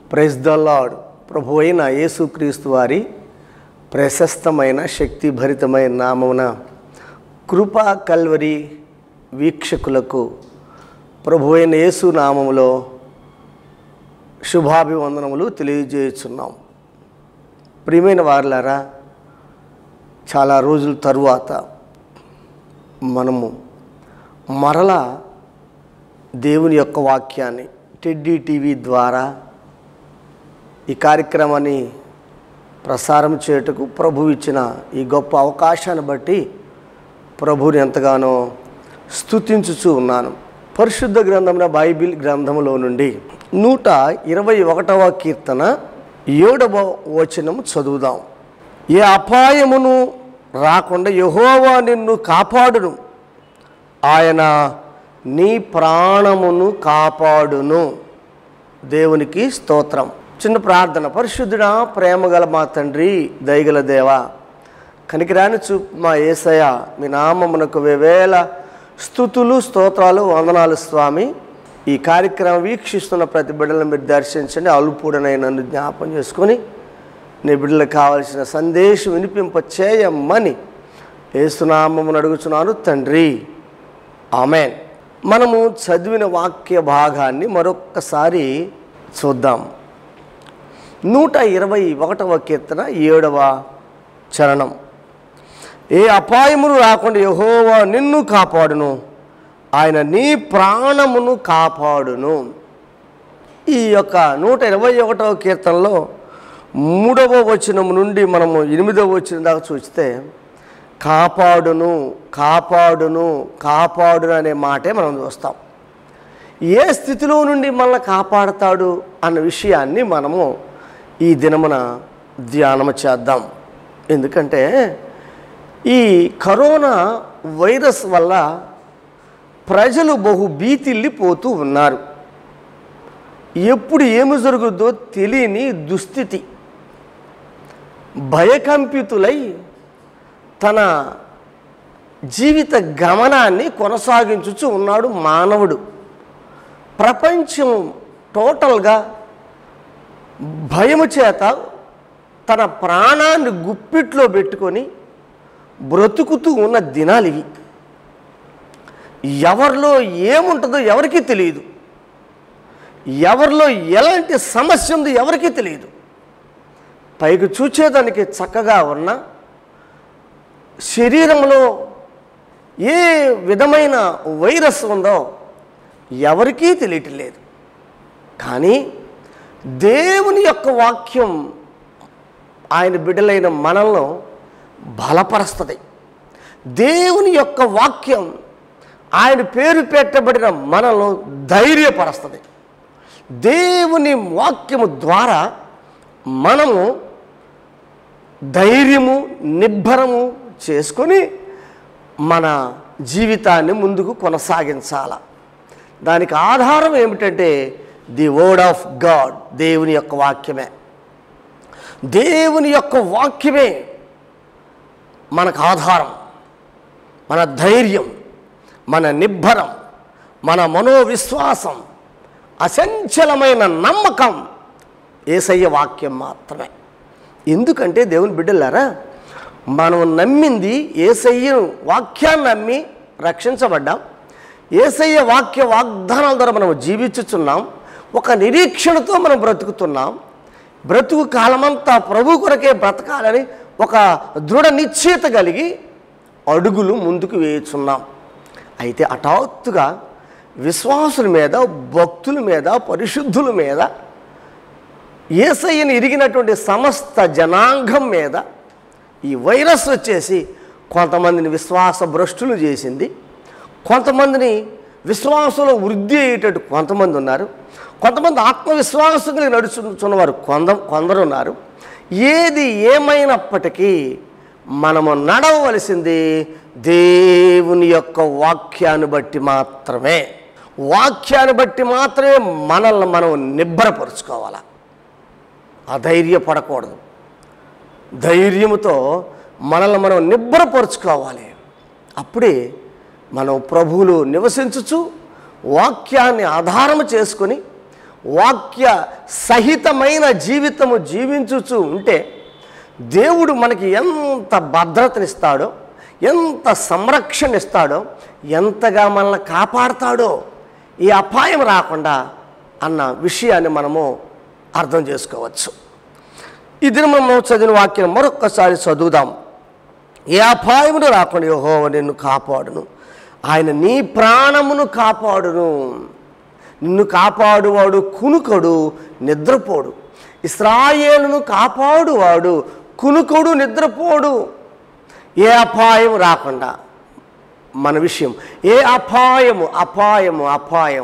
praise the lord ప్రభు అయిన యేసుక్రీస్తు వారి ప్రశస్తమైన శక్తిభరితమైన నామమున కృపా కల్వరి వీక్షకులకు ప్రభు అయిన యేసు నామములో శుభాభివందనములు తెలియజేస్తున్నాం ప్రియమైన వారులారా చాలా రోజుల తరువాత మనము మరలా దేవుని యొక్క వాక్యాన్ని టెడ్డీ టీవీ ద్వారా ఈ కార్యక్రమాన్ని ప్రసారం చేయుటకు ప్రభు ఇచ్చిన ఈ గొప్ప అవకాశాన్ని బట్టి ప్రభుని ఎంతగానో స్తుతించుచూ ఉన్నాను పరిశుద్ధ గ్రంథమున బైబిల్ గ్రంథములో నుండి నూట ఇరవై ఒకటవ కీర్తన ఏడవ వచనం చదువుదాం ఏ అపాయమును రాకుండా యహోవా నిన్ను కాపాడును ఆయన నీ ప్రాణమును కాపాడును దేవునికి స్తోత్రం చిన్న ప్రార్థన పరిశుద్ధుడా ప్రేమగల మా తండ్రి దయగల దేవా కనికిరాని చూపు మా ఏసయ మీ నామమునకు వేవేల స్థుతులు స్తోత్రాలు వందనాలు స్వామి ఈ కార్యక్రమం వీక్షిస్తున్న ప్రతి బిడ్డలను మీరు దర్శించండి అలుపుడనై నన్ను జ్ఞాపం చేసుకొని నీ బిడ్డలకు కావలసిన సందేశం వినిపింప చేయమని ఏసునామమును అడుగుచున్నాను తండ్రి ఆమెన్ మనము చదివిన వాక్య భాగాన్ని మరొక్కసారి చూద్దాం నూట ఇరవై ఒకటవ కీర్తన ఏడవ చరణం ఏ అపాయమును రాకుండా యహోవా నిన్ను కాపాడును ఆయన నీ ప్రాణమును కాపాడును ఈ యొక్క నూట ఇరవై ఒకటవ కీర్తనలో మూడవ వచనం నుండి మనము ఎనిమిదవ వచనం దాకా చూస్తే కాపాడును కాపాడును కాపాడును అనే మాటే మనం చూస్తాం ఏ స్థితిలో నుండి మనల్ని కాపాడతాడు అన్న విషయాన్ని మనము ఈ దినమున ధ్యానం చేద్దాం ఎందుకంటే ఈ కరోనా వైరస్ వల్ల ప్రజలు బహు భీతిల్లిపోతూ ఉన్నారు ఎప్పుడు ఏమి జరుగుద్దో తెలియని దుస్థితి భయకంపితులై తన జీవిత గమనాన్ని కొనసాగించుచు ఉన్నాడు మానవుడు ప్రపంచం టోటల్గా భయము చేత తన ప్రాణాన్ని గుప్పిట్లో పెట్టుకొని బ్రతుకుతూ ఉన్న దినాలు ఇవి ఎవరిలో ఏముంటుందో ఎవరికీ తెలియదు ఎవరిలో ఎలాంటి సమస్య ఉందో ఎవరికీ తెలియదు పైకి చూచేదానికి చక్కగా ఉన్న శరీరంలో ఏ విధమైన వైరస్ ఉందో ఎవరికీ తెలియటం లేదు కానీ దేవుని యొక్క వాక్యం ఆయన బిడ్డలైన మనల్ని బలపరుస్తుంది దేవుని యొక్క వాక్యం ఆయన పేరు పెట్టబడిన మనల్ని ధైర్యపరుస్తుంది దేవుని వాక్యము ద్వారా మనము ధైర్యము నిబ్బరము చేసుకొని మన జీవితాన్ని ముందుకు కొనసాగించాల దానికి ఆధారం ఏమిటంటే ది వర్డ్ ఆఫ్ గాడ్ దేవుని యొక్క వాక్యమే దేవుని యొక్క వాక్యమే మనకు ఆధారం మన ధైర్యం మన నిబ్బరం మన మనోవిశ్వాసం అచంచలమైన నమ్మకం ఏసయ్య వాక్యం మాత్రమే ఎందుకంటే దేవుని బిడ్డలారా మనం నమ్మింది ఏసయ్య వాక్యాన్ని నమ్మి రక్షించబడ్డాం ఏసయ్య వాక్య వాగ్దానాల ద్వారా మనం జీవించుచున్నాం ఒక నిరీక్షణతో మనం బ్రతుకుతున్నాం బ్రతుకు కాలమంతా ప్రభు కొరకే బ్రతకాలని ఒక దృఢ నిశ్చయిత కలిగి అడుగులు ముందుకు వేయుచున్నాం అయితే హఠాత్తుగా విశ్వాసుల మీద భక్తుల మీద పరిశుద్ధుల మీద ఏసయ్యని ఇరిగినటువంటి సమస్త జనాంగం మీద ఈ వైరస్ వచ్చేసి కొంతమందిని విశ్వాస భ్రష్టులు చేసింది కొంతమందిని విశ్వాసంలో వృద్ధి అయ్యేటట్టు కొంతమంది ఉన్నారు కొంతమంది ఆత్మవిశ్వాసం కలిగి నడుచున్నవారు కొంద కొందరు ఉన్నారు ఏది ఏమైనప్పటికీ మనము నడవలసింది దేవుని యొక్క వాక్యాన్ని బట్టి మాత్రమే వాక్యాన్ని బట్టి మాత్రమే మనల్ని మనం నిబ్బరపరుచుకోవాలి అధైర్యపడకూడదు ధైర్యముతో మనల్ని మనం నిబ్బరపరుచుకోవాలి అప్పుడే మనం ప్రభువులు నివసించుచు వాక్యాన్ని ఆధారము చేసుకొని వాక్య సహితమైన జీవితము జీవించుచు ఉంటే దేవుడు మనకి ఎంత భద్రతనిస్తాడో ఎంత సంరక్షణ ఇస్తాడో ఎంతగా మనల్ని కాపాడతాడో ఈ అపాయం రాకుండా అన్న విషయాన్ని మనము అర్థం చేసుకోవచ్చు ఈ దిన మనం చదివిన వాక్యం మరొక్కసారి చదువుదాం ఏ అపాయమును రాకుండా యెహోవా నిన్ను కాపాడును ఆయన నీ ప్రాణమును కాపాడును నిన్ను కాపాడువాడు కునుకడు నిద్రపోడు ఇస్రాయేలును కాపాడువాడు కునుకడు నిద్రపోడు ఏ అపాయం రాకుండా మన విషయం ఏ అపాయము అపాయము అపాయం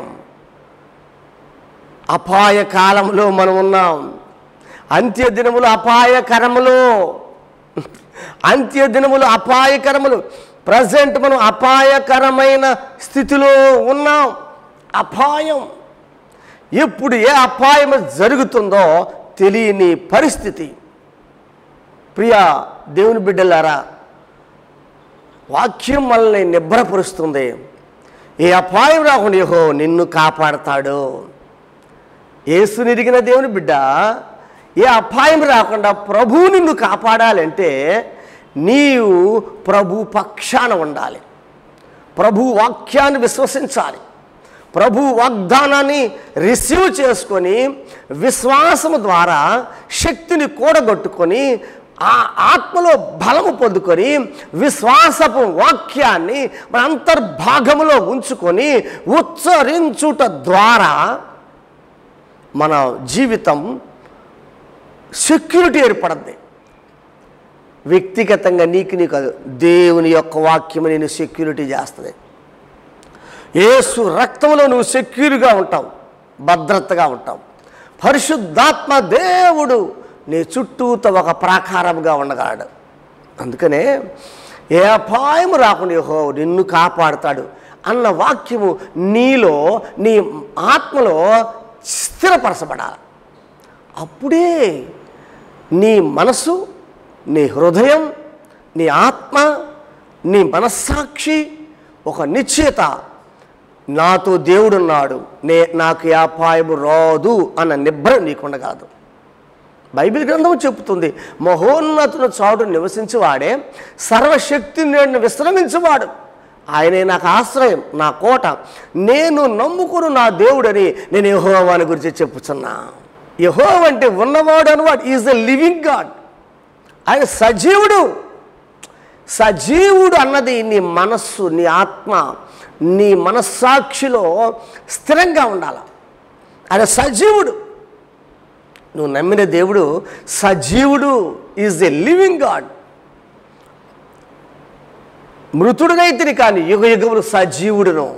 అపాయ కాలంలో మనం ఉన్నాం అంత్య దినములు అపాయకరములు అంత్య దినములు అపాయకరములు ప్రజెంట్ మనం అపాయకరమైన స్థితిలో ఉన్నాం అపాయం ఎప్పుడు ఏ అపాయం జరుగుతుందో తెలియని పరిస్థితి ప్రియా దేవుని బిడ్డలారా వాక్యం మనల్ని నిబ్బరపరుస్తుంది ఏ అపాయం రాకుండా యెహో నిన్ను కాపాడతాడు యేసు నిరిగిన దేవుని బిడ్డ ఏ అపాయం రాకుండా ప్రభువు నిన్ను కాపాడాలంటే నీవు ప్రభు పక్షాన ఉండాలి ప్రభు వాక్యాన్ని విశ్వసించాలి ప్రభు వాగ్దానాన్ని రిసీవ్ చేసుకొని విశ్వాసము ద్వారా శక్తిని కూడగొట్టుకొని ఆ ఆత్మలో బలము పొందుకొని విశ్వాసపు వాక్యాన్ని మన అంతర్భాగములో ఉంచుకొని ఉచ్చరించుట ద్వారా మన జీవితం సెక్యూరిటీ ఏర్పడింది వ్యక్తిగతంగా నీకు నీ కాదు దేవుని యొక్క వాక్యము నేను సెక్యూరిటీ చేస్తుంది యేసు రక్తంలో నువ్వు సెక్యూర్గా ఉంటావు భద్రతగా ఉంటావు పరిశుద్ధాత్మ దేవుడు నీ చుట్టూతో ఒక ప్రాకారముగా ఉండగలడు అందుకనే ఏ అపాయం రాకుండా యెహోవా నిన్ను కాపాడుతాడు అన్న వాక్యము నీలో నీ ఆత్మలో స్థిరపరచబడాలి అప్పుడే నీ మనసు నీ హృదయం నీ ఆత్మ నీ మనస్సాక్షి ఒక నిశ్చయత నాతో దేవుడున్నాడు నే నాకు ఏ అపాయము రాదు అన్న నిబ్బరం నీకుండగలదు బైబిల్ గ్రంథం చెబుతుంది మహోన్నతుల చాటు నివసించేవాడే సర్వశక్తి నేను విశ్రమించువాడు ఆయనే నాకు ఆశ్రయం నా కోట నేను నమ్ముకును నా దేవుడని నేను యహోవాని గురించి చెప్పుచున్నా యహోవ అంటే ఉన్నవాడు అనవాడు ఈజ్ ఎ లివింగ్ గాడ్ ఆయన సజీవుడు సజీవుడు అన్నది నీ మనస్సు నీ ఆత్మ నీ మనస్సాక్షిలో స్థిరంగా ఉండాలి ఆయన సజీవుడు నువ్వు నమ్మిన దేవుడు సజీవుడు ఈజ్ ఎ లివింగ్ గాడ్ మృతుడునైతిని కానీ యుగ యుగములు సజీవుడును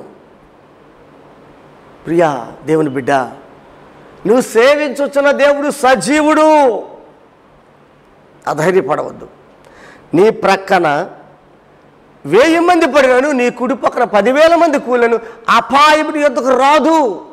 ప్రియా దేవుని బిడ్డ నువ్వు సేవించొచ్చిన దేవుడు సజీవుడు అధైర్యపడవద్దు నీ ప్రక్కన వెయ్యి మంది పడినను నీ కుడి పక్కన పదివేల మంది కూలను అపాయము నీ యొద్దకు రాదు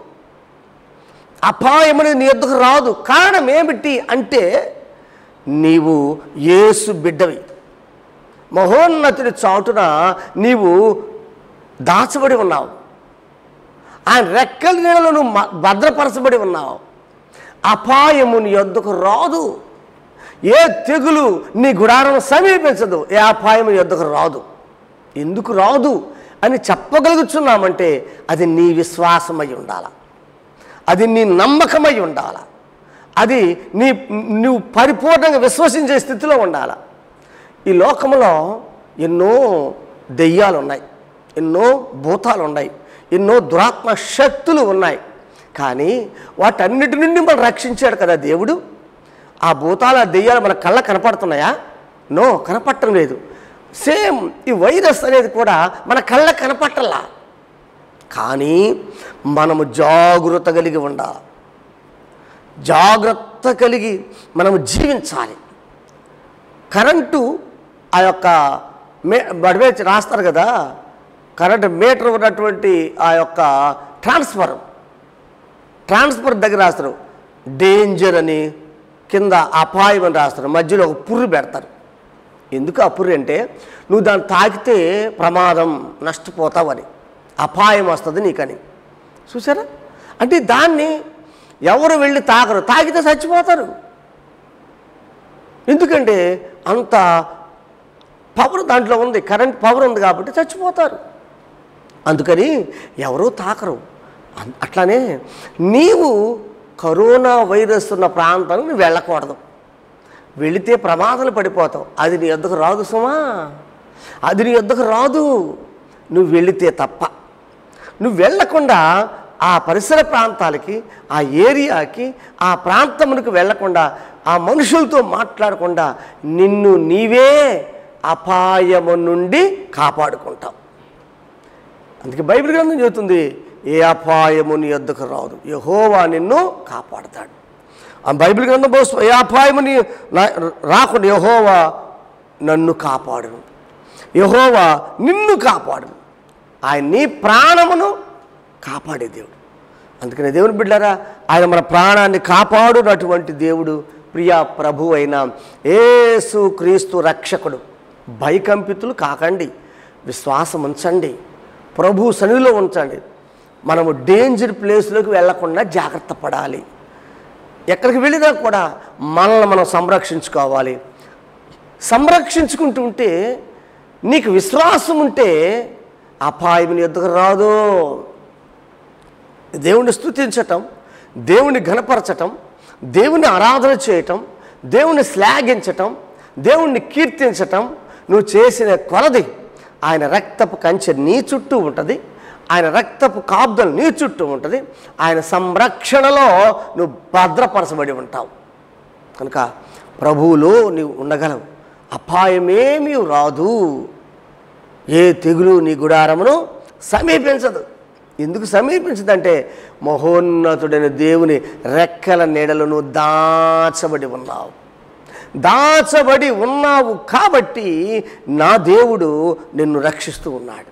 అపాయముని నీ యొద్దకు రాదు కారణం ఏమిటి అంటే నీవు యేసు బిడ్డవి మహోన్నతుడి చాటున నీవు దాచబడి ఉన్నావు ఆయన రెక్కల నీళ్ళలో నువ్వు మ- భద్రపరచబడి ఉన్నావు అపాయము నీ యొద్దకు రాదు ఏ తెగులు నీ గుడారం సమీపించదు ఏ అపాయం నీ యొద్దకు రాదు ఎందుకు రాదు అని చెప్పగలుగుతున్నామంటే అది నీ విశ్వాసమై ఉండాలి అది నీ నమ్మకమై ఉండాలి అది నీ నువ్వు పరిపూర్ణంగా విశ్వసించే స్థితిలో ఉండాలి ఈ లోకంలో ఎన్నో దెయ్యాలు ఉన్నాయి ఎన్నో భూతాలు ఉన్నాయి ఎన్నో దురాత్మ శక్తులు ఉన్నాయి కానీ వాటన్నిటి నుండి మనం రక్షించాడు కదా దేవుడు ఆ భూతాలు ఆ దెయ్యాలు మన కళ్ళ కనపడుతున్నాయా నో కనపడటం లేదు సేమ్ ఈ వైరస్ అనేది కూడా మన కళ్ళ కనపట్టలా కానీ మనము జాగ్రత్త కలిగి ఉండాలి జాగ్రత్త కలిగి మనము జీవించాలి కరెంటు ఆ యొక్క మే బడివే రాస్తారు కదా కరెంటు మీటర్ ఉన్నటువంటి ఆ యొక్క ట్రాన్స్ఫర్ ట్రాన్స్ఫర్ దగ్గర రాస్తారు డేంజర్ అని కింద అపాయం అని రాస్తారు మధ్యలో ఒక పుర్రు పెడతారు ఎందుకు ఆ పుర్రు అంటే నువ్వు దాన్ని తాకితే ప్రమాదం నష్టపోతావని అపాయం వస్తుంది నీకని చూసారా అంటే దాన్ని ఎవరు వెళ్ళి తాగరు తాగితే చచ్చిపోతారు ఎందుకంటే అంత పవర్ దాంట్లో ఉంది కరెంట్ పవర్ ఉంది కాబట్టి చచ్చిపోతారు అందుకని ఎవరూ తాకరు అన్- అట్లానే నీవు కరోనా వైరస్ ఉన్న ప్రాంతానికి నువ్వు వెళ్ళకూడదు వెళితే ప్రమాదాలు పడిపోతావు అది నీ యొద్దకు రాదు సుమా అది నీ యొద్దకు రాదు నువ్వు వెళితే తప్ప నువ్వు వెళ్ళకుండా ఆ పరిసర ప్రాంతాలకి ఆ ఏరియాకి ఆ ప్రాంతమునకు వెళ్ళకుండా ఆ మనుషులతో మాట్లాడకుండా నిన్ను నీవే అపాయము నుండి కాపాడుకుంటావు అందుకే బైబిల్ గ్రంథం చెబుతుంది ఏ అపాయము నీ యొద్దకు రాదు యహోవా నిన్ను కాపాడతాడు ఆ బైబిల్ గ్రంథం పోస్తూ ఏ అపాయము నీ నా- రాకుండా యహోవా నన్ను కాపాడును యహోవా నిన్ను కాపాడును ఆయన నీ ప్రాణమును కాపాడే దేవుడు అందుకనే దేవుని బిడ్డారా ఆయన మన ప్రాణాన్ని కాపాడునటువంటి దేవుడు ప్రియా ప్రభు అయిన ఏసు క్రీస్తు రక్షకుడు భయకంపితులు కాకండి విశ్వాసం ఉంచండి ప్రభు సన్నిధిలో ఉంచండి మనము డేంజర్ ప్లేస్లోకి వెళ్లకుండా జాగ్రత్త పడాలి ఎక్కడికి వెళ్ళినా కూడా మనల్ని మనం సంరక్షించుకోవాలి సంరక్షించుకుంటూ ఉంటే నీకు విశ్వాసం ఉంటే అపాయం నీ ఎదుగు రాదు దేవుణ్ణి స్తుతించటం దేవుని ఘనపరచటం దేవుని ఆరాధన చేయటం దేవుని శ్లాఘించటం దేవుణ్ణి కీర్తించటం నువ్వు చేసిన కొలది ఆయన రక్తపు కంచె నీ చుట్టూ ఉంటుంది ఆయన రక్తపు కాబ్దలు నీ చుట్టూ ఉంటుంది ఆయన సంరక్షణలో నువ్వు భద్రపరచబడి ఉంటావు కనుక ప్రభువులో నీవు ఉండగలవు అపాయమేమీ రాదు ఏ తెగులు నీ గుడారమును సమీపించదు ఎందుకు సమీపించదంటే మహోన్నతుడైన దేవుని రెక్కల నీడలను దాచబడి ఉన్నావు దాచబడి ఉన్నావు కాబట్టి నా దేవుడు నిన్ను రక్షిస్తూ ఉన్నాడు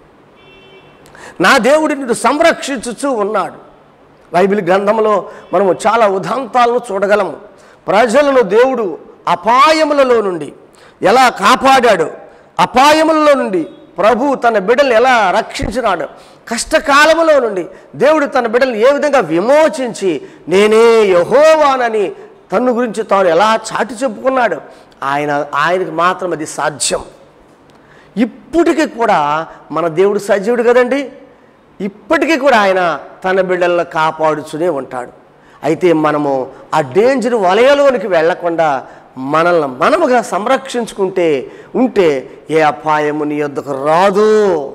నా దేవుడు నిన్ను సంరక్షించుచూ ఉన్నాడు బైబిల్ గ్రంథంలో మనము చాలా ఉదాంతాలను చూడగలము ప్రజలను దేవుడు అపాయములలో నుండి ఎలా కాపాడాడు అపాయములలో నుండి ప్రభు తన బిడ్డలు ఎలా రక్షించినాడు కష్టకాలములో నుండి దేవుడు తన బిడ్డలు ఏ విధంగా విమోచించి నేనే యహోవానని తన్ను గురించి తాను ఎలా చాటి చెప్పుకున్నాడు ఆయన ఆయనకి మాత్రం అది సాధ్యం ఇప్పటికీ కూడా మన దేవుడు సజీవుడు కదండి ఇప్పటికీ కూడా ఆయన తన బిడ్డలను కాపాడుతూనే ఉంటాడు అయితే మనము ఆ డేంజర్ వలయలోనికి వెళ్లకుండా మనల్ని మనముగా సంరక్షించుకుంటే ఉంటే ఏ అపాయము నీ యొద్దకు రాదు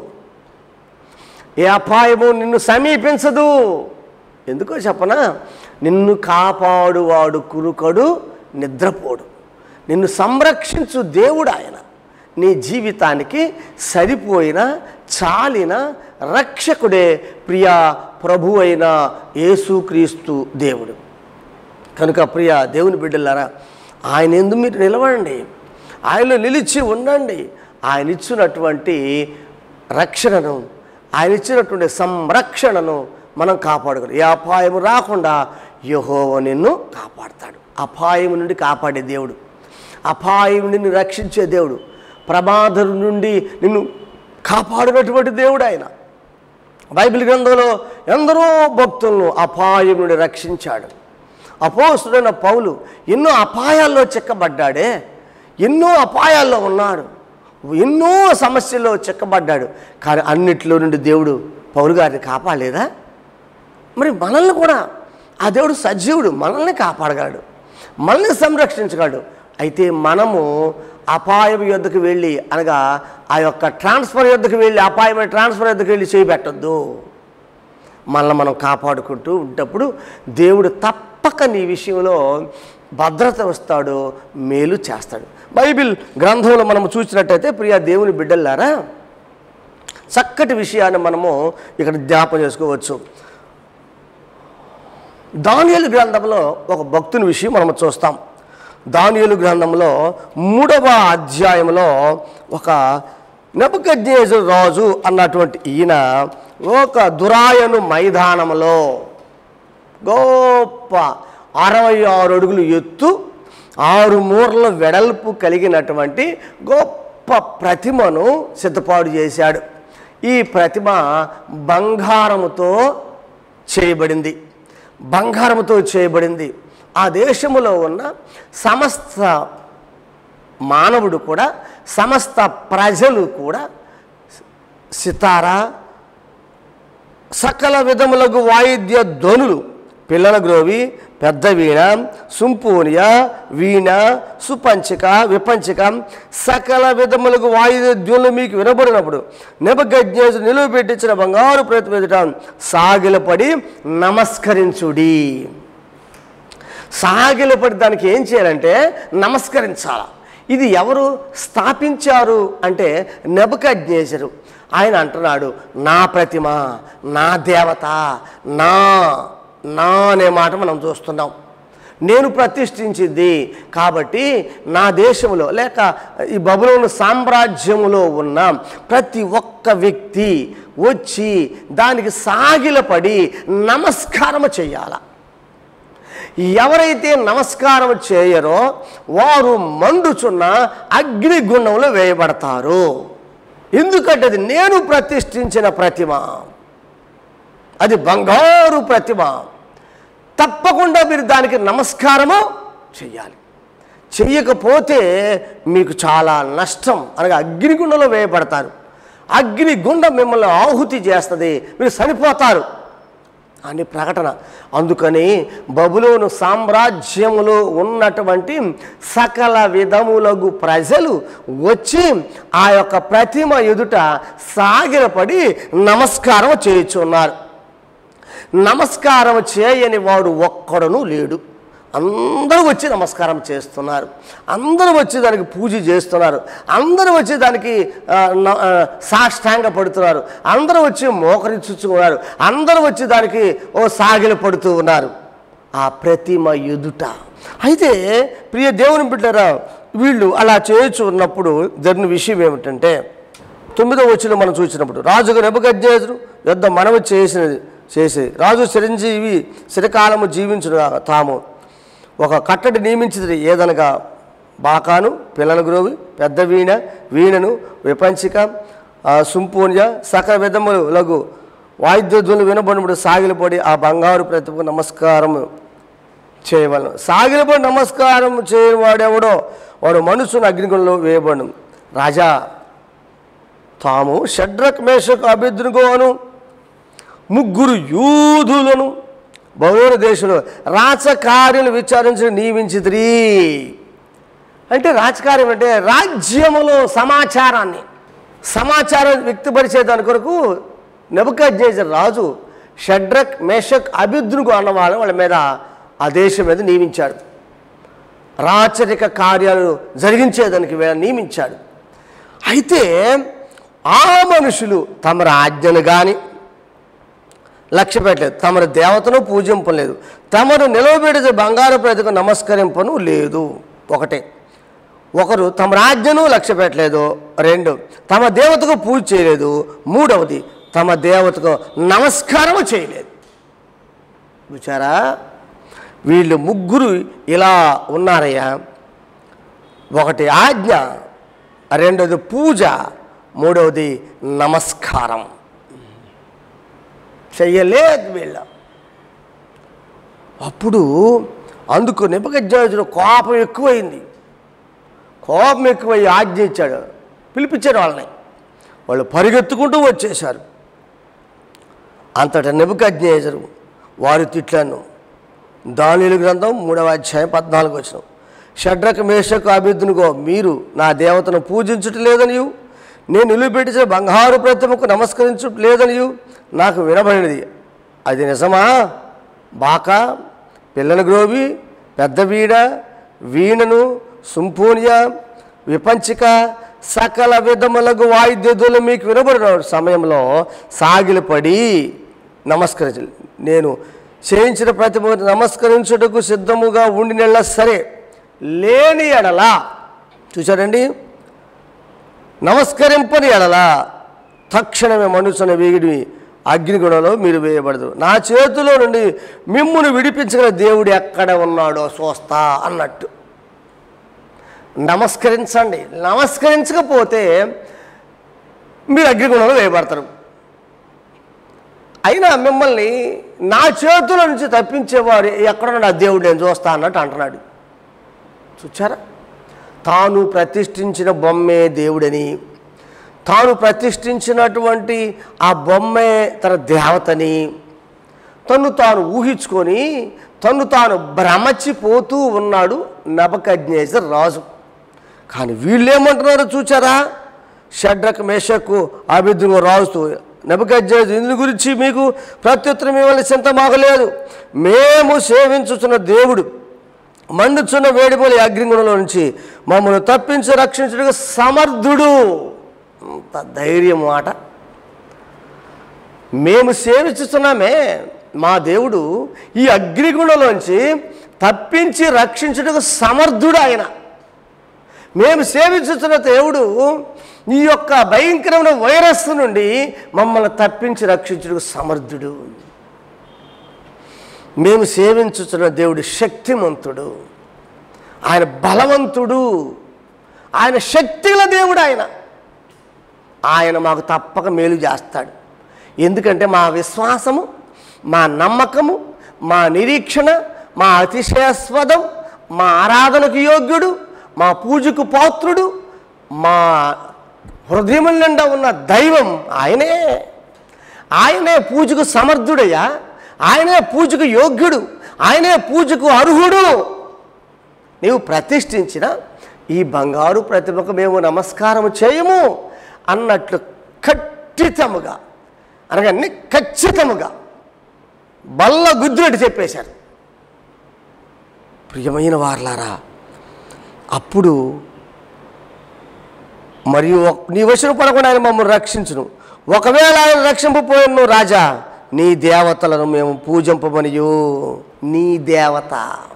ఏ అపాయము నిన్ను సమీపించదు ఎందుకో చెప్పనా నిన్ను కాపాడువాడు కురుకడు నిద్రపోడు నిన్ను సంరక్షించు దేవుడు ఆయన నీ జీవితానికి సరిపోయిన చాలిన రక్షకుడే ప్రియా ప్రభు అయిన యేసుక్రీస్తు దేవుడు కనుక ప్రియ దేవుని బిడ్డలారా ఆయన ఎందు మీరు నిలవండి ఆయనలో నిలిచి ఉండండి ఆయన ఇచ్చినటువంటి రక్షణను ఆయన ఇచ్చినటువంటి సంరక్షణను మనం కాపాడుకోవాలి ఏ అపాయం రాకుండా యహోవ నిన్ను కాపాడతాడు అపాయం నుండి కాపాడే దేవుడు అపాయం నిన్ను రక్షించే దేవుడు ప్రమాదం నుండి నిన్ను కాపాడినటువంటి దేవుడు ఆయన బైబిల్ గ్రంథంలో ఎందరో భక్తులను అపాయం నుండి రక్షించాడు అపోస్తుడైన పౌలు ఎన్నో అపాయాల్లో చిక్కబడ్డాడే ఎన్నో అపాయాల్లో ఉన్నాడు ఎన్నో సమస్యల్లో చిక్కబడ్డాడు కానీ అన్నిట్లో నుండి దేవుడు పౌలు గారిని కాపాడలేదా మరి మనల్ని కూడా ఆ దేవుడు సజీవుడు మనల్ని కాపాడగలడు మనల్ని సంరక్షించగలడు అయితే మనము అపాయం యొద్దకు వెళ్ళి అనగా ఆ యొక్క ట్రాన్స్ఫర్ యొద్దకు వెళ్ళి అపాయమైన ట్రాన్స్ఫర్ యొద్దకు వెళ్ళి చేయబెట్టద్దు మనల్ని మనం కాపాడుకుంటూ ఉంటప్పుడు దేవుడు తప్పక నీ విషయంలో భద్రత వస్తాడు మేలు చేస్తాడు బైబిల్ గ్రంథంలో మనం చూసినట్టయితే ప్రియా దేవుని బిడ్డలారా చక్కటి విషయాన్ని మనము ఇక్కడ జ్ఞాపం చేసుకోవచ్చు దానియలు గ్రంథంలో ఒక భక్తుని విషయం మనం చూస్తాం దానియలు గ్రంథంలో మూడవ అధ్యాయంలో ఒక నెపకజ్ఞేజు రాజు అన్నటువంటి ఈయన ఒక దురాయను మైదానంలో గొప్ప అరవై ఆరు అడుగులు ఎత్తు ఆరు మూరల వెడల్పు కలిగినటువంటి గొప్ప ప్రతిమను సిద్ధపాటు చేశాడు ఈ ప్రతిమ బంగారముతో చేయబడింది బంగారముతో చేయబడింది ఆ దేశములో ఉన్న సమస్త మానవుడు కూడా సమస్త ప్రజలు కూడా సితారా సకల విధములకు వాయిద్య ధ్వనులు పిల్లల గ్రోవి పెద్ద వీణ సుంపూనియ వీణ సుపంచిక విపంచిక సకల విధములకు వాయిద్య ధ్వనులు మీకు వినబడినప్పుడు నెబగజ్ఞేసు నిలువ పెట్టించిన బంగారు ప్రతి ఎదుట సాగిలపడి నమస్కరించుడి సాగిలపడి దానికి ఏం చేయాలంటే నమస్కరించాల ఇది ఎవరు స్థాపించారు అంటే నెబకజ్ఞేశరు ఆయన అంటున్నాడు నా ప్రతిమ నా దేవత నా నా అనే మాట మనం చూస్తున్నాం నేను ప్రతిష్ఠించింది కాబట్టి నా దేశంలో లేక ఈ బబులోను సామ్రాజ్యములో ఉన్న ప్రతి ఒక్క వ్యక్తి వచ్చి దానికి సాగిలపడి నమస్కారము చేయాల ఎవరైతే నమస్కారం చేయరో వారు మండుచున్న అగ్నిగుండంలో వేయబడతారు ఎందుకంటే అది నేను ప్రతిష్ఠించిన ప్రతిమ అది బంగారు ప్రతిమ తప్పకుండా మీరు దానికి నమస్కారము చెయ్యాలి చెయ్యకపోతే మీకు చాలా నష్టం అనగా అగ్నిగుండంలో వేయబడతారు అగ్నిగుండం మిమ్మల్ని ఆహుతి చేస్తుంది మీరు చనిపోతారు అని ప్రకటన అందుకని బబులోను సామ్రాజ్యములో ఉన్నటువంటి సకల విధములగు ప్రజలు వచ్చి ఆ యొక్క ప్రతిమ ఎదుట సాగిలపడి నమస్కారం చేయుచున్నారు నమస్కారం చేయని వాడు ఒక్కడను లేడు అందరూ వచ్చి నమస్కారం చేస్తున్నారు అందరూ వచ్చి దానికి పూజ చేస్తున్నారు అందరూ వచ్చి దానికి ఆ, న- ఆ, సాష్టాంగ పడుతున్నారు అందరూ వచ్చి మోకరించుకున్నారు అందరూ వచ్చి దానికి ఓ సాగిల పడుతూ ఉన్నారు ఆ ప్రతిమ ఎదుట అయితే ప్రియ దేవుని బిడ్డరా వీళ్ళు అలా చేయొచ్చు ఉన్నప్పుడు జరిగిన విషయం ఏమిటంటే తొమ్మిదో వచ్చిన మనం చూసినప్పుడు రాజుగా నెబగజ్జేతుడు యుద్ధ మనవి చేసినది చేసి రాజు చిరంజీవి చిరకాలము జీవించును తాము ఒక కట్టడి నియమించింది ఏదనగా బాకాను పిల్లల గురువు పెద్ద వీణ వీణను విపంచిక ఆ, సుంపూన్య సకల విధములకు వాయిద్యులు వినబడినప్పుడు సాగిలపడి ఆ బంగారు ప్రతిభకు నమస్కారం చేయవలను సాగిలపడి నమస్కారం చేయవాడెవడో వాడు మనసును అగ్నిగుణంలో వేయబడు రాజా తాము షడ్రక్ మేషక్ అభిద్రుగోను ముగ్గురు యూదులను బహుళ దేశంలో రాచకార్యులు విచారించి నియమించితిరి అంటే రాజకార్యం అంటే రాజ్యములో సమాచారాన్ని సమాచారం వ్యక్తపరిచేదాని కొరకు నెబద్నేజర్ రాజు షడ్రక్ మేషక్ అభిద్రుగు అన్న వాళ్ళ వాళ్ళ మీద ఆ దేశం మీద నియమించాడు రాచరిక కార్యాలు జరిగించేదానికి వే- నియమించాడు అయితే ఆ మనుషులు తమ ఆజ్ఞను కానీ లక్ష్య పెట్టలేదు తమరు దేవతను పూజింపలేదు తమరు నిలవబెడితే బంగారు ప్రతికు నమస్కరింపను లేదు ఒకటే ఒకరు తమ రాజ్యను లక్ష్య పెట్టలేదు రెండు తమ దేవతకు పూజ చేయలేదు మూడవది తమ దేవతకు నమస్కారము చేయలేదు చూచారా వీళ్ళు ముగ్గురు ఇలా ఉన్నారయ్యా ఒకటి ఆజ్ఞ రెండవది పూజ మూడవది నమస్కారం చెయ్యలేదు వీళ్ళ అప్పుడు అందుకు నిపగజ్జాజుడు కోపం ఎక్కువైంది కోపం ఎక్కువై ఆజ్ఞ ఇచ్చాడు పిలిపించాడు వాళ్ళని వాళ్ళు పరిగెత్తుకుంటూ వచ్చేశారు అంతటా నిబద్నేజరు వారి తిట్లను దానిలు గ్రంథం మూడవ అధ్యాయం పద్నాలుగు వచ్చిన షడ్రక మేషకు అభిద్దునుగో మీరు నా దేవతను పూజించుట లేదనియు నేను నిలువబెట్టిన బంగారు ప్రతిమకు నమస్కరించుట లేదనియు నాకు వినబడినది అది నిజమా బాక పిల్లల గ్రోవి పెద్ద వీణ వీణను సుంపూనియ విపంచిక సకల విధములకు వాయిద్యులు మీకు వినబడిన సమయంలో సాగిలపడి నమస్కరించ నేను చేయించిన ప్రతి నమస్కరించుటకు సిద్ధముగా ఉండినెళ్ళ సరే లేని ఎడలా చూశారండి నమస్కరింపని ఎడలా తక్షణమే మనుషుని వేగిడి అగ్నిగుణంలో మీరు వేయబడదు నా చేతిలో నుండి మిమ్మును విడిపించగల దేవుడు ఎక్కడ ఉన్నాడో చూస్తా అన్నట్టు నమస్కరించండి నమస్కరించకపోతే మీరు అగ్నిగుణంలో వేయబడతారు అయినా మిమ్మల్ని నా చేతుల నుంచి తప్పించేవారు ఎక్కడున్నాడు ఆ దేవుడు నేను చూస్తా అన్నట్టు అంటున్నాడు చూచారా తాను ప్రతిష్ఠించిన బొమ్మే దేవుడని తాను ప్రతిష్ఠించినటువంటి ఆ బొమ్మే తన దేవతని తను తాను ఊహించుకొని తను తాను భ్రమచిపోతూ ఉన్నాడు నబకజ్ఞేశ్వర రాజు కానీ వీళ్ళేమంటున్నారో చూచారా షడ్రక్ మేషకు అభిద్రుగా రాజుతూ నబకజ్ఞేశ్వర ఇందు గురించి మీకు ప్రత్యుత్తరం ఇవ్వాలి చింత మాకలేదు మేము సేవించుతున్న దేవుడు మండుచున్న వేడిపోలి అగ్నిగుణంలో నుంచి మమ్మల్ని తప్పించి రక్షించడానికి సమర్థుడు అంత ధైర్యం మాట మేము సేవిస్తున్నామే మా దేవుడు ఈ అగ్నిగుణంలోంచి తప్పించి రక్షించడానికి సమర్థుడు ఆయన మేము సేవించుతున్న దేవుడు ఈ యొక్క భయంకరమైన వైరస్ నుండి మమ్మల్ని తప్పించి రక్షించడానికి సమర్థుడు మేము సేవించుతున్న దేవుడు శక్తిమంతుడు ఆయన బలవంతుడు ఆయన శక్తిగల దేవుడు ఆయన ఆయన మాకు తప్పక మేలు చేస్తాడు ఎందుకంటే మా విశ్వాసము మా నమ్మకము మా నిరీక్షణ మా అతిశయాస్పదం మా ఆరాధనకు యోగ్యుడు మా పూజకు పాత్రుడు మా హృదయం నిండా ఉన్న దైవం ఆయనే ఆయనే పూజకు సమర్థుడయ్యా ఆయనే పూజకు యోగ్యుడు ఆయనే పూజకు అర్హుడు నీవు ప్రతిష్ఠించిన ఈ బంగారు ప్రతిమకు మేము నమస్కారం చేయము అన్నట్లు ఖచ్చితముగా అనగా ని- ఖచ్చితముగా బల్ల గుద్దునట్టు చెప్పేశారు ప్రియమైన వార్లారా అప్పుడు మరియు ఒక- నీ వశను పడకుండా ఆయన మమ్మల్ని రక్షించును ఒకవేళ ఆయన రక్షింపపోయిన రాజా నీ దేవతలను మేము పూజింపమనియు నీ దేవత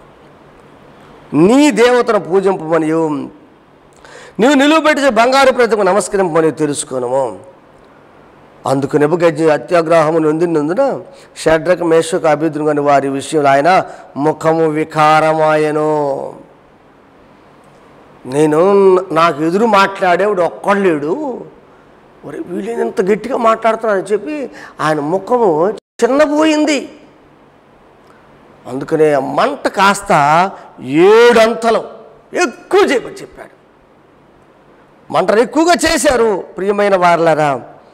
నీ దేవతను పూజింపమనియు నీవు నిలువబెట్టి బంగారు ప్రతిమ నమస్కరింపమని తెలుసుకోనము అందుకు నెబుగజ్జి అత్యాగ్రహము నొందినందున షడ్రక మేషకు అభిద్రుగని వారి విషయంలో ఆయన ముఖము వికారమాయను నేను నాకు ఎదురు మాట్లాడేవాడు ఒక్కళ్ళేడు మరి వీళ్ళు ఇంత గట్టిగా మాట్లాడుతున్నారని చెప్పి ఆయన ముఖము చిన్నపోయింది అందుకనే ఆ మంట కాస్త ఏడంతలు ఎక్కువ చేయమని చెప్పాడు మంటను ఎక్కువగా చేశారు ప్రియమైన వారలారా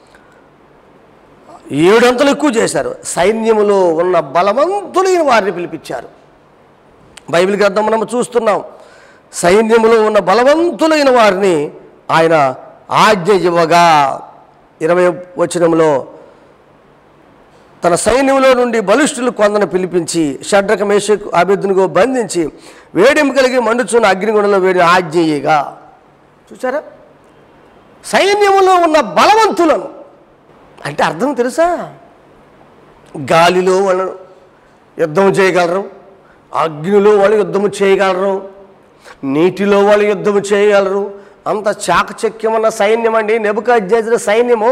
ఏడంతలు ఎక్కువ చేశారు సైన్యములో ఉన్న బలవంతులైన వారిని పిలిపించారు బైబిల్ గ్రంథం మనం చూస్తున్నాం సైన్యములో ఉన్న బలవంతులైన వారిని ఆయన ఆజ్ఞ ఇవ్వగా ఇరవై వచనంలో తన సైన్యంలో నుండి బలిష్ఠులు కొందరు పిలిపించి షడ్రక మేషకు అభిద్దునిగో బంధించి వేడిమి కలిగి మండుచున్న అగ్నిగుణంలో వేడి ఆజ్ఞ ఇయ్యగా చూసారా సైన్యములో ఉన్న బలవంతులను అంటే అర్థం తెలుసా గాలిలో వాళ్ళు యుద్ధం చేయగలరు అగ్నిలో వాళ్ళు యుద్ధం చేయగలరు నీటిలో వాళ్ళు యుద్ధం చేయగలరు అంత చాకచక్యమన్న సైన్యం అండి నెబుక సైన్యము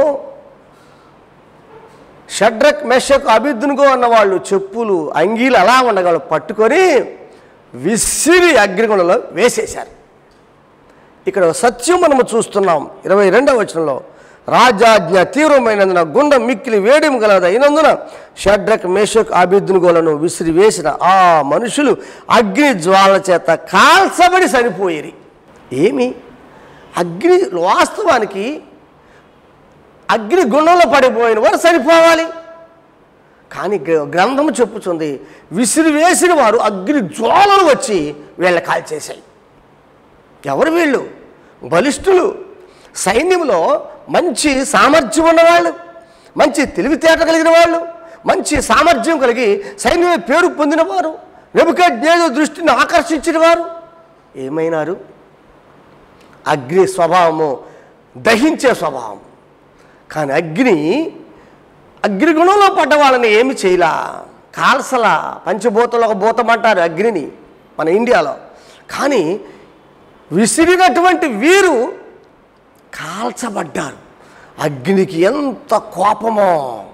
షడ్రక్ మెషక్ అభిద్దునుగో అన్న వాళ్ళు చెప్పులు అంగీలు అలా ఉండగలరు పట్టుకొని విసిరి అగ్నిగుణంలో వేసేశారు ఇక్కడ సత్యం మనము చూస్తున్నాం ఇరవై రెండవ వచనంలో రాజాజ్ఞ తీవ్రమైనందున గుండం మిక్కిలి వేడిమి గలది అయినందున షడ్రక్ మేషక్ అభిద్నుగోలను విసిరి వేసిన ఆ మనుషులు అగ్ని జ్వాల చేత కాల్చబడి సరిపోయేరి ఏమి అగ్ని వాస్తవానికి అగ్ని గుండంలో పడిపోయిన వారు సరిపోవాలి కానీ గ్ర- గ్రంథము చెప్పుచుంది విసిరి వేసిన వారు అగ్ని జ్వాలలు వచ్చి వీళ్ళ కాల్చేశాయి ఎవరు వీళ్ళు బలిష్ఠులు సైన్యంలో మంచి సామర్థ్యం ఉన్నవాళ్ళు మంచి తెలివితేట కలిగిన వాళ్ళు మంచి సామర్థ్యం కలిగి సైన్యమే పేరు పొందినవారు నెబుకజ్ఞేయ దృష్టిని ఆకర్షించిన వారు ఏమైనారు అగ్ని స్వభావము దహించే స్వభావం కానీ అగ్ని అగ్నిగుణంలో పడ్డ వాళ్ళని ఏమి చేయలా కాల్సలా పంచభూతంలో ఒక భూతం అంటారు అగ్నిని మన ఇండియాలో కానీ విసిరినటువంటి వీరు కాల్చబడ్డారు అగ్నికి ఎంత కోపమో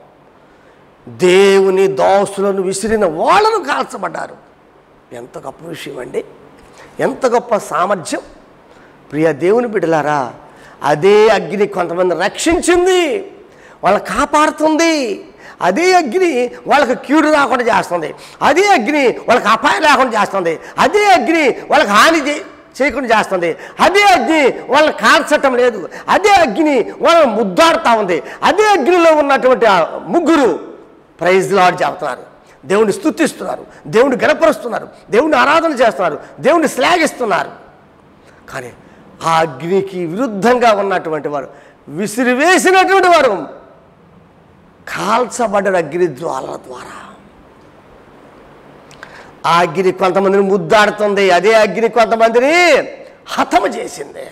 దేవుని దోస్తులను విసిరిన వాళ్ళను కాల్చబడ్డారు ఎంత గొప్ప విషయం అండి ఎంత గొప్ప సామర్థ్యం ప్రియ దేవుని బిడ్డలారా అదే అగ్ని కొంతమంది రక్షించింది వాళ్ళ కాపాడుతుంది అదే అగ్ని వాళ్ళకి కీడు రాకుండా చేస్తుంది అదే అగ్ని వాళ్ళకి అపాయం లేకుండా చేస్తుంది అదే అగ్ని వాళ్ళకి హాని చే- చేయకుండా చేస్తుంది అదే అగ్ని వాళ్ళని కాల్చటం లేదు అదే అగ్ని వాళ్ళని ముద్దాడుతూ ఉంది అదే అగ్నిలో ఉన్నటువంటి ఆ ముగ్గురు ప్రైజ్ లాడ్ చెబుతున్నారు దేవుని స్తుతిస్తున్నారు దేవుని గణపరుస్తున్నారు దేవుని ఆరాధన చేస్తున్నారు దేవుని శ్లాఘిస్తున్నారు కానీ ఆ అగ్నికి విరుద్ధంగా ఉన్నటువంటి వారు విసిరివేసినటువంటి వారు కాల్చబడ్డ అగ్ని జ్వాలల ద్వారా ఆ అగ్ని కొంతమందిని ముద్దాడుతుంది అదే అగ్ని కొంతమందిని హతము చేసింది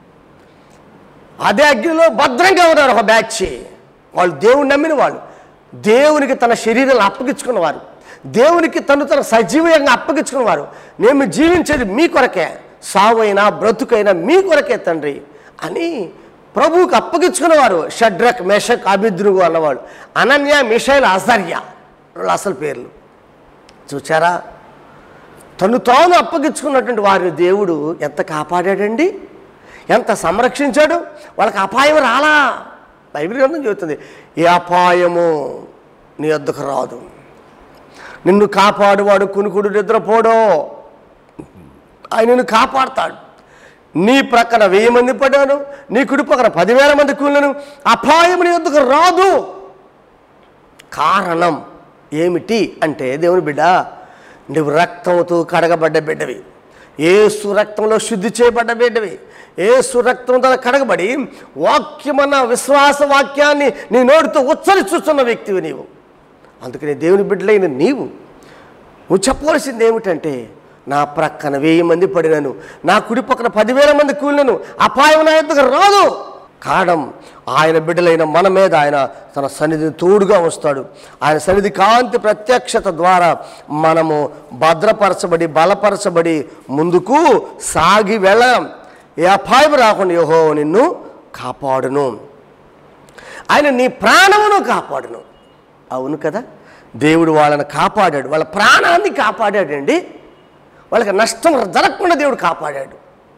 అదే అగ్నిలో భద్రంగా ఉన్నారు ఒక బ్యాచ్ వాళ్ళు దేవుని నమ్మిన వాళ్ళు దేవునికి తన శరీరాన్ని అప్పగించుకున్నవారు దేవునికి తను తన సజీవంగా అప్పగించుకున్నవారు నేను జీవించేది మీ కొరకే సావైనా బ్రతుకైనా మీ కొరకే తండ్రి అని ప్రభువుకి అప్పగించుకున్నవారు షడ్రక్ మెషక్ అభిద్రుగు అన్నవాడు అనన్య మిషైల్ అజర్య వాళ్ళు అసలు పేర్లు చూచారా తను తాను అప్పగించుకున్నటువంటి వారిని దేవుడు ఎంత కాపాడాడండి ఎంత సంరక్షించాడు వాళ్ళకి అపాయం రాలా బైబిల్ గ్రంథం చెబుతుంది ఏ అపాయము నీ వద్దకు రాదు నిన్ను కాపాడువాడు కునుకుడు నిద్రపోడో ఆయన నిన్ను కాపాడుతాడు నీ ప్రక్కన వెయ్యి మంది పడ్డాను నీ కుడి పక్కన పదివేల మంది కూలను అపాయం నీ వద్దకు రాదు కారణం ఏమిటి అంటే దేవుని బిడ్డ నువ్వు రక్తంతో కడగబడ్డ బిడ్డవి ఏసు రక్తంలో శుద్ధి చేయబడ్డ బిడ్డవి ఏసు రక్తంతో కడగబడి వాక్యమన్న విశ్వాస వాక్యాన్ని నీ నోటితో ఉచ్చరిస్తున్న వ్యక్తివి నీవు అందుకని దేవుని బిడ్డలైన నీవు నువ్వు చెప్పవలసింది ఏమిటంటే నా ప్రక్కన వెయ్యి మంది పడినను నా కుడి పక్కన పదివేల మంది కూలినను అపాయం నా ఎద్దుకు రాదు కారణం ఆయన బిడ్డలైన మన మీద ఆయన తన సన్నిధిని తోడుగా వస్తాడు ఆయన సన్నిధి కాంతి ప్రత్యక్షత ద్వారా మనము భద్రపరచబడి బలపరచబడి ముందుకు సాగి వెళ్ళం ఏ అపాయం రాకుండా యహో నిన్ను కాపాడును ఆయన నీ ప్రాణమును కాపాడును అవును కదా దేవుడు వాళ్ళని కాపాడాడు వాళ్ళ ప్రాణాన్ని కాపాడాడండి వాళ్ళకి నష్టం జరగకుండా దేవుడు కాపాడాడు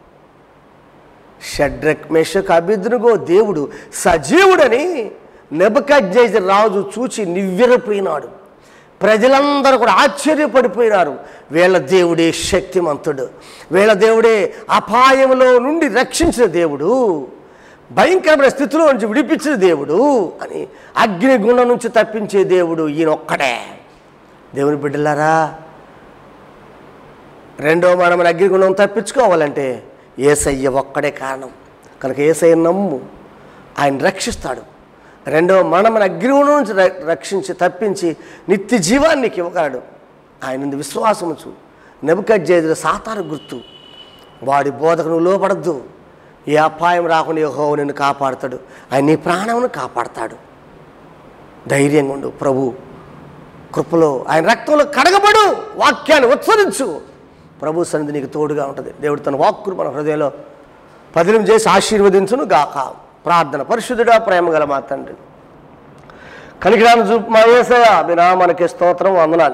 షడ్రక్ మెషక్ అభిద్రుగో దేవుడు సజీవుడని నెబకజ్జేజ రాజు చూచి నివ్వెరపోయినాడు ప్రజలందరూ కూడా ఆశ్చర్యపడిపోయినారు వీళ్ళ దేవుడే శక్తిమంతుడు వీళ్ళ దేవుడే అపాయంలో నుండి రక్షించిన దేవుడు భయంకరమైన స్థితిలో నుంచి విడిపించిన దేవుడు అని అగ్నిగుండం నుంచి తప్పించే దేవుడు ఈయన ఒక్కడే దేవుని బిడ్డలారా రెండో మనం అగ్నిగుండం తప్పించుకోవాలంటే ఏసయ్య ఒక్కడే కారణం కనుక ఏసయ్య నమ్ము ఆయన రక్షిస్తాడు రెండో మనం అగ్నిగుండం నుంచి ర- రక్షించి తప్పించి నిత్య జీవానికి ఇవ్వగలడు ఆయన విశ్వాసముచు నెబకజ్జేదుల సాతార గుర్తు వాడి బోధకు నువ్వు లోపడద్దు ఏ అపాయం రాకుండా యెహోవా నిన్ను కాపాడుతాడు ఆయన నీ ప్రాణమును కాపాడతాడు ధైర్యంగా ఉండు ప్రభు కృపలో ఆయన రక్తంలో కడగబడు వాక్యాన్ని ఉచ్చరించు ప్రభు సన్నిధి నీకు తోడుగా ఉంటుంది దేవుడు తన వాక్కును మన హృదయంలో పదిలం చేసి ఆశీర్వదించును గాక ప్రార్థన పరిశుద్ధుడా ప్రేమ గల మా తండ్రి కనికిరాను చూపు మా ఏసయ మీ నామానికి స్తోత్రం వందనాలు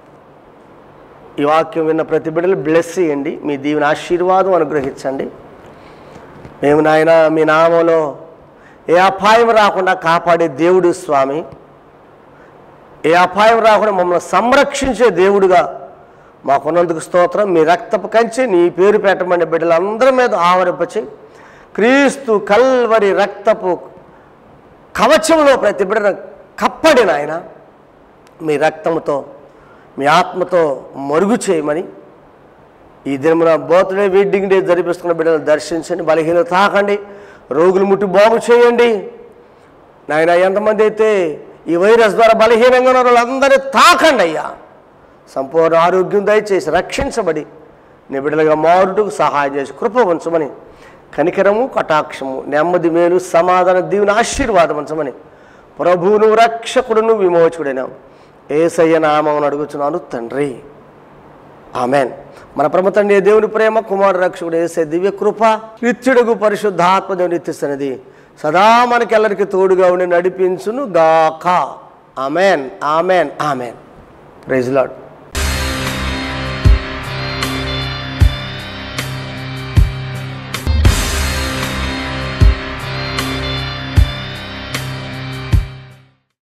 ఈ వాక్యం విన్న ప్రతి బిడ్డలు బ్లెస్ చేయండి మీ దీవెన ఆశీర్వాదం అనుగ్రహించండి మేము నాయన మీ నామంలో ఏ అపాయం రాకుండా కాపాడే దేవుడు స్వామి ఏ అపాయం రాకుండా మమ్మల్ని సంరక్షించే దేవుడుగా మాకున్నందుకు స్తోత్రం మీ రక్తపు కంచి నీ పేరు పెట్టమని బిడ్డలందరి మీద ఆవరింపచి క్రీస్తు కల్వరి రక్తపు కవచంలో ప్రతి బిడ్డను కప్పడిన ఆయన మీ రక్తముతో మీ ఆత్మతో మరుగు చేయమని ఈ దినమున బర్త్డే వెడ్డింగ్ డే జరిపిస్తున్న బిడ్డలను దర్శించండి బలహీన తాకండి రోగులు ముట్టి బాగు చేయండి నాయన ఎంతమంది అయితే ఈ వైరస్ ద్వారా బలహీనంగా ఉన్న వాళ్ళందరినీ తాకండి అయ్యా సంపూర్ణ ఆరోగ్యం దయచేసి రక్షించబడి నీ బిడ్డలుగా మారుటకు సహాయం చేసి కృప ఉంచమని కనికరము కటాక్షము నెమ్మది మేలు సమాధాన దీవుని ఆశీర్వాదం ఉంచమని ప్రభువును రక్షకుడును విమోచకుడైన ఏసయ్య నామం అడుగుచున్నాను తండ్రి ఆమెన్ మన ప్రమ తండ్రి దేవుని ప్రేమ కుమార రక్షకుడు వేసే దివ్య కృప నిత్యుడుగు పరిశుద్ధాత్మ దేవుని నిత్యస్తున్నది సదా మనకెల్లరికి తోడుగా ఉండి నడిపించును గాక amen amen amen praise lord